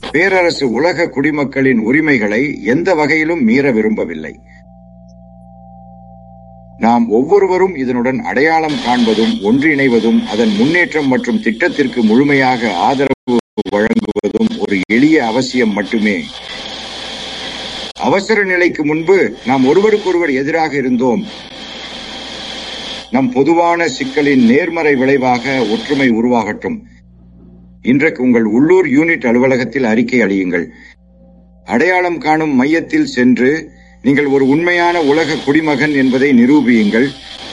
பேரரசு உலக குடிமக்களின் உரிமைகளை எந்த வகையிலும் மீற விரும்பவில்லை நாம் ஒவ்வொருவரும் இதனுடன் அடையாளம் காண்பதும் ஒன்றிணைவதும் அதன் முன்னேற்றம் மற்றும் திட்டத்திற்கு முழுமையாக ஆதரவு வழங்குவதும் ஒரு எளிய அவசியம் மட்டுமே அவசர நிலைக்கு முன்பு நாம் ஒருவருக்கொருவர் எதிராக இருந்தோம் நம் பொதுவான சிக்கலின் நேர்மறை விளைவாக ஒற்றுமை உருவாகட்டும் இன்றைக்கு உங்கள் உள்ளூர் யூனிட் அலுவலகத்தில் அறிக்கை அளியுங்கள் அடையாளம் காணும் மையத்தில் சென்று நீங்கள் ஒரு உண்மையான உலக குடிமகன் என்பதை நிரூபியுங்கள்